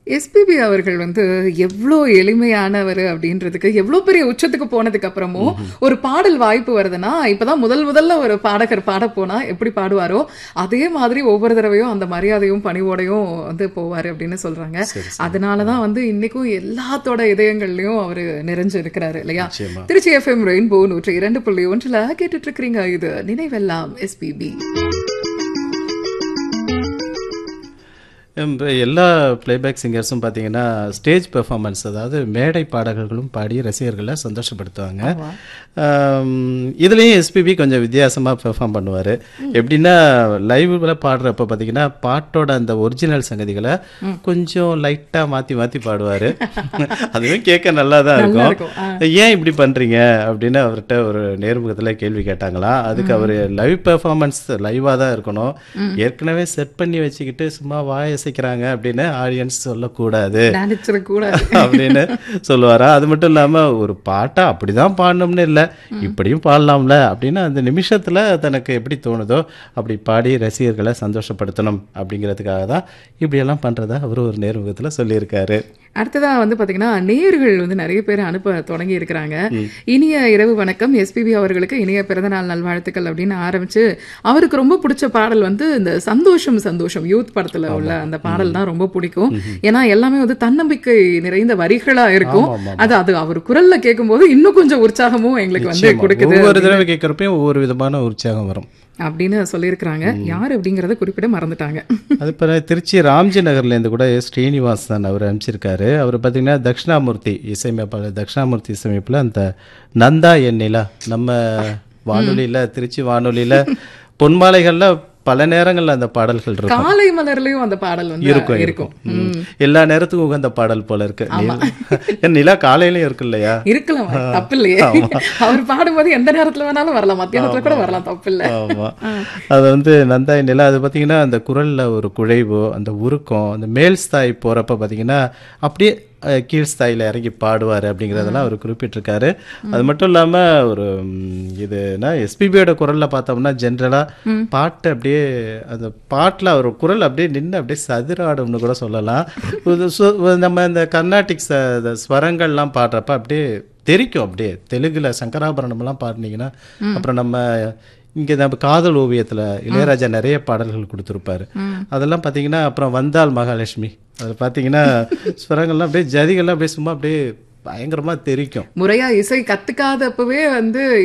SPB அவர்கள் வந்து எவ்வளோ எளிமையானவர் அப்படின்றதுக்கு எவ்வளோ பெரிய உச்சத்துக்கு போனதுக்கு அப்புறமும் ஒரு பாடல் வாய்ப்பு வருதுன்னா இப்பதான் முதல் முதல்ல ஒரு பாடகர் பாட போனா எப்படி பாடுவாரோ அதே மாதிரி ஒவ்வொரு தடவையும் அந்த மரியாதையும் பணிவோடையும் வந்து போவாரு அப்படின்னு சொல்றாங்க அதனாலதான் வந்து இன்னைக்கும் எல்லாத்தோட இதயங்கள்லயும் அவரு நிறைஞ்சு இருக்கிறாரு இல்லையா நிச்சயமா. திருச்சி எஃப்எம் ரெயின்போ நூற்றி இரண்டு புள்ளி ஒன்றுல கேட்டுட்டு இருக்கிறீங்க இது நினைவெல்லாம் எஸ்பிபி இப்போ எல்லா பிளேபேக் சிங்கர்ஸும் பார்த்தீங்கன்னா ஸ்டேஜ் பெர்ஃபார்மன்ஸ் அதாவது மேடை பாடகர்களும் பாடி ரசிகர்களை சந்தோஷப்படுத்துவாங்க ஆம், இதுலேயும் எஸ்பிபி கொஞ்சம் வித்தியாசமாக பெர்ஃபார்ம் பண்ணுவார் எப்படின்னா லைவ்ல பாடுறப்ப பார்த்தீங்கன்னா பாட்டோட அந்த ஒரிஜினல் சங்கதிகளை கொஞ்சம் லைட்டாக மாற்றி மாற்றி பாடுவார் அதுவே கேட்க நல்லா தான் இருக்கும், இருக்கும் ஏன் இப்படி பண்ணுறீங்க அப்படின்னு அவர்கிட்ட ஒரு நேர்முகத்தில் கேள்வி கேட்டாங்களா அதுக்கு அவர் லைவ் பெர்ஃபார்மன்ஸ் லைவாக தான் இருக்கணும் ஏற்கனவே செட் பண்ணி வச்சுக்கிட்டு சும்மா வாய் அசைக்கிறாங்க அப்படின்னு ஆடியன்ஸ் சொல்லக்கூடாது நினைச்சிடக்கூடாது அப்படின்னு சொல்லுவாரா அது மட்டும் இல்லாம ஒரு பாட்டை அப்படிதான் பாடணும்னு இல்லை இப்படியும் பாடலாம்ல அப்படின்னு அந்த நிமிஷத்துல தனக்கு எப்படி தோணுதோ அப்படி பாடி ரசிகர்களை சந்தோஷப்படுத்தணும் அப்படிங்கிறதுக்காக தான் இப்படியெல்லாம் பண்றதா அவர் ஒரு நேர்முகத்துல சொல்லியிருக்காரு அடுத்ததா வந்து பாத்தீங்கன்னா நேயர்கள் வந்து நிறைய பேர் அனுப்ப தொடங்கி இருக்கிறாங்க இனிய இரவு வணக்கம் எஸ்பிபி அவர்களுக்கு இனிய பிறந்தநாள் நல்வாழ்த்துக்கள் அப்படின்னு ஆரம்பிச்சு அவருக்கு ரொம்ப பிடிச்ச பாடல் வந்து இந்த சந்தோஷம் சந்தோஷம் யூத் படத்துல உள்ள அந்த பாடல் தான் ரொம்ப பிடிக்கும் ஏன்னா எல்லாமே வந்து தன்னம்பிக்கை நிறைந்த வரிகளா இருக்கும் ஆமா, ஆமா. அது அது அவர் குரல்ல கேட்கும்போது இன்னும் கொஞ்சம் உற்சாகமும் எங்களுக்கு வந்து நிச்சயமா. கொடுக்குது ஒவ்வொரு தடவை கேட்குறப்பையும் ஒவ்வொரு விதமான உற்சாகம் வரும் அப்படின்னு சொல்லியிருக்கிறாங்க யார் அப்படிங்கறத குறிப்பிட மறந்துட்டாங்க அது இப்போ திருச்சி ராம்ஜி நகர்லேருந்து கூட எஸ் ஸ்ரீனிவாசன் அவர் அனுப்பிச்சிருக்காரு அவர் பார்த்தீங்கன்னா தட்சிணாமூர்த்தி இசையமைப்பாளர் தட்சிணாமூர்த்தி இசையமைப்பில் அந்த நந்தா என் நிலா நம்ம வானொலியில் திருச்சி வானொலியில் பொன்மாலைகளில் பல நேரங்கள்ல அந்த பாடல்கள் இருக்கும் காலை மலர்லயும் அந்த பாடல் வந்து இருக்கும் இருக்கும் இருக்கும் ம். எல்லா நேரத்துக்கும் உகந்த பாடல் போல இருக்கு நிலா- நிலா காலையிலயும் இருக்கு இல்லையா இருக்கலாம் தப்பு இல்லையே அவர் பாடும்போது எந்த நேரத்துல வேணாலும் வரலாம் மத்தியானத்துல கூட வரலாம் தப்பு இல்ல ஆமா அது வந்து நந்தாய் நிலா அது பார்த்தீங்கன்னா அந்த குரல்ல ஒரு குழைவு அந்த உருக்கம் அந்த மேல் ஸ்தாய் போறப்ப பார்த்தீங்கன்னா அப்படியே அஹ், கீழ் ஸ்தாயில இறங்கி பாடுவார் அப்படிங்கிறதெல்லாம் அவர் குறிப்பிட்டிருக்காரு அது மட்டும் இல்லாம ஒரு ம், இதுனா எஸ்பிபியோட குரல்ல பார்த்தோம்னா ஜென்ரலா பாட்டு அப்படியே அந்த பாட்டுல அவர் குரல் அப்படியே நின்று அப்படியே சதுராடும்னு கூட சொல்லலாம் இது சு- நம்ம இந்த கர்நாடிக் ச- இந்த ஸ்வரங்கள்லாம் பாடுறப்ப அப்படியே தெரிக்கும் அப்படியே தெலுங்குல சங்கராபரணம்லாம் பாடினீங்கன்னா அப்புறம் நம்ம இங்க நம்ம காதல் ஓவியத்துல இளையராஜா நிறைய பாடல்கள் கொடுத்துருப்பாரு அதெல்லாம் பாத்தீங்கன்னா அப்புறம் வந்தால் மகாலட்சுமி அதில் பார்த்தீங்கன்னா ஸ்வரங்கள்லாம் அப்படியே ஜதிகள்லாம் அப்படியே சும்மா அப்படியே பயங்கரமா தெரிக்கும் முறையா இசை கத்துக்காதப்பவே வந்து